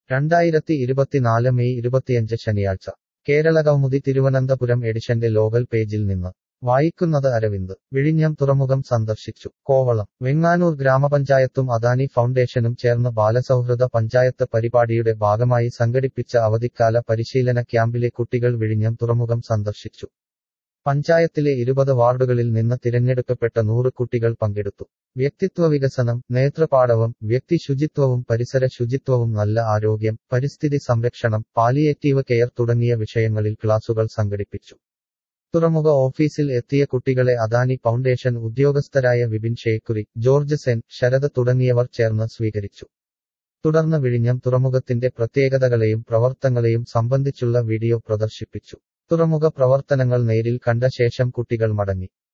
രണ്ടായിരത്തി ഇരുപത്തിനാല് മെയ് ഇരുപത്തിയഞ്ച് ശനിയാഴ്ച കേരളകൗമുദി തിരുവനന്തപുരം എഡിഷന്റെ ലോകൽ പേജിൽ നിന്ന് വായിക്കുന്നത് അരവിന്ദ് വിഴിഞ്ഞം തുറമുഖം സന്ദർശിച്ചു കോവളം വെങ്ങാനൂർ ഗ്രാമപഞ്ചായത്തും അദാനി ഫൗണ്ടേഷനും ചേർന്ന് ബാലസൗഹൃദ പഞ്ചായത്ത് പരിപാടിയുടെ ഭാഗമായി സംഘടിപ്പിച്ച അവധിക്കാല പരിശീലന ക്യാമ്പിലെ കുട്ടികൾ വിഴിഞ്ഞം തുറമുഖം സന്ദർശിച്ചു പഞ്ചായത്തിലെ ഇരുപത് വാർഡുകളിൽ നിന്ന് തിരഞ്ഞെടുക്കപ്പെട്ട നൂറ് കുട്ടികൾ പങ്കെടുത്തു വ്യക്തിത്വ വികസനം നേത്രപാടവം വ്യക്തി ശുചിത്വവും പരിസര ശുചിത്വവും നല്ല ആരോഗ്യം പരിസ്ഥിതി സംരക്ഷണം പാലിയേറ്റീവ് കെയർ തുടങ്ങിയ വിഷയങ്ങളിൽ ക്ലാസുകൾ സംഘടിപ്പിച്ചു തുറമുഖ ഓഫീസിൽ എത്തിയ കുട്ടികളെ അദാനി ഫൗണ്ടേഷൻ ഉദ്യോഗസ്ഥരായ വിപിൻ ഷേക്കുരി ജോർജ് സെൻ ശരത് തുടങ്ങിയവർ ചേർന്ന് സ്വീകരിച്ചു തുടർന്ന് വിഴിഞ്ഞം തുറമുഖത്തിന്റെ പ്രത്യേകതകളെയും പ്രവർത്തനങ്ങളെയും സംബന്ധിച്ചുള്ള വീഡിയോ പ്രദർശിപ്പിച്ചു തുറമുഖ പ്രവർത്തനങ്ങൾ നേരിൽ കണ്ട ശേഷം കുട്ടികൾ മടങ്ങി